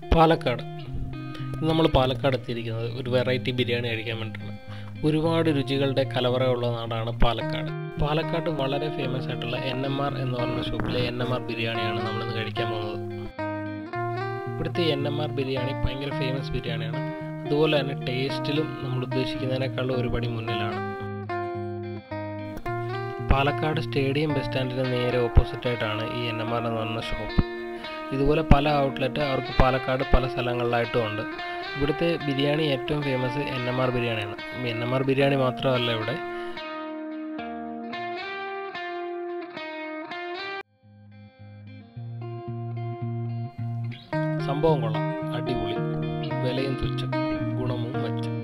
പാലക്കാട് ഇന്ന് നമ്മൾ പാലക്കാട് എത്തിയിരിക്കുന്നത് ഒരു വെറൈറ്റി ബിരിയാണി കഴിക്കാൻ വേണ്ടിയിട്ടാണ് ഒരുപാട് രുചികളുടെ കലവറയുള്ള നാടാണ് പാലക്കാട് പാലക്കാട് വളരെ ഫേമസ് ആയിട്ടുള്ള എൻ എം ആർ എന്ന് പറയുന്ന ഷോപ്പിലെ എൻ എം ആർ ബിരിയാണിയാണ് നമ്മളിന്ന് കഴിക്കാൻ പോകുന്നത് ഇവിടുത്തെ എൻ എം ആർ ബിരിയാണി ഭയങ്കര ഫേമസ് ബിരിയാണിയാണ് അതുപോലെ തന്നെ ടേസ്റ്റിലും നമ്മൾ ഉദ്ദേശിക്കുന്നതിനേക്കാളും ഒരുപടി മുന്നിലാണ് പാലക്കാട് സ്റ്റേഡിയം ബസ് സ്റ്റാൻഡിന് നേരെ ഓപ്പോസിറ്റ് ആയിട്ടാണ് ഈ എൻ എം ആർ എന്ന് പറയുന്ന ഷോപ്പ് ഇതുപോലെ പല ഔട്ട്ലെറ്റ് അവർക്ക് പാലക്കാട് പല സ്ഥലങ്ങളിലായിട്ടും ഉണ്ട് ഇവിടുത്തെ ബിരിയാണി ഏറ്റവും ഫേമസ് എൻ എം ആർ ബിരിയാണിയാണ് എൻ എം ആർ ബിരിയാണി മാത്രമല്ല ഇവിടെ സംഭവം കൊള്ളാം അടിപൊളി വിലയും തുച്ഛം ഗുണവും മെച്ചം